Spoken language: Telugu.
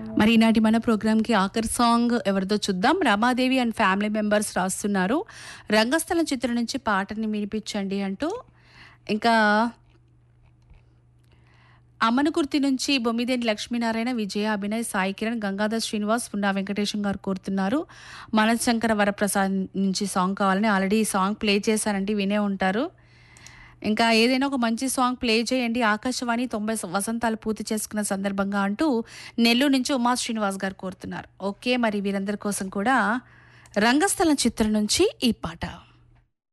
మరి ఈనాటి మన ప్రోగ్రామ్కి ఆఖరి సాంగ్ ఎవరిదో చూద్దాం రమాదేవి అండ్ ఫ్యామిలీ మెంబర్స్ రాస్తున్నారు రంగస్థలం చిత్రం నుంచి పాటని వినిపించండి అంటూ ఇంకా అమ్మనకుర్తి నుంచి బొమ్మిదేని లక్ష్మీనారాయణ విజయ అభినయ్ సాయి కిరణ్ గంగాధర్ శ్రీనివాస్ పున్నా వెంకటేశం గారు కోరుతున్నారు మనశంకర వరప్రసాద్ నుంచి సాంగ్ కావాలని ఆల్రెడీ ఈ సాంగ్ ప్లే చేశారండి వినే ఉంటారు ఇంకా ఏదైనా ఒక మంచి సాంగ్ ప్లే చేయండి ఆకాశవాణి తొంభై స- వసంతాలు పూర్తి చేసుకున్న సందర్భంగా అంటూ నెల్లూరు నుంచి ఉమా శ్రీనివాస్ గారు కోరుతున్నారు ఓకే మరి వీరందరి కోసం కూడా రంగస్థలం చిత్రం నుంచి ఈ పాట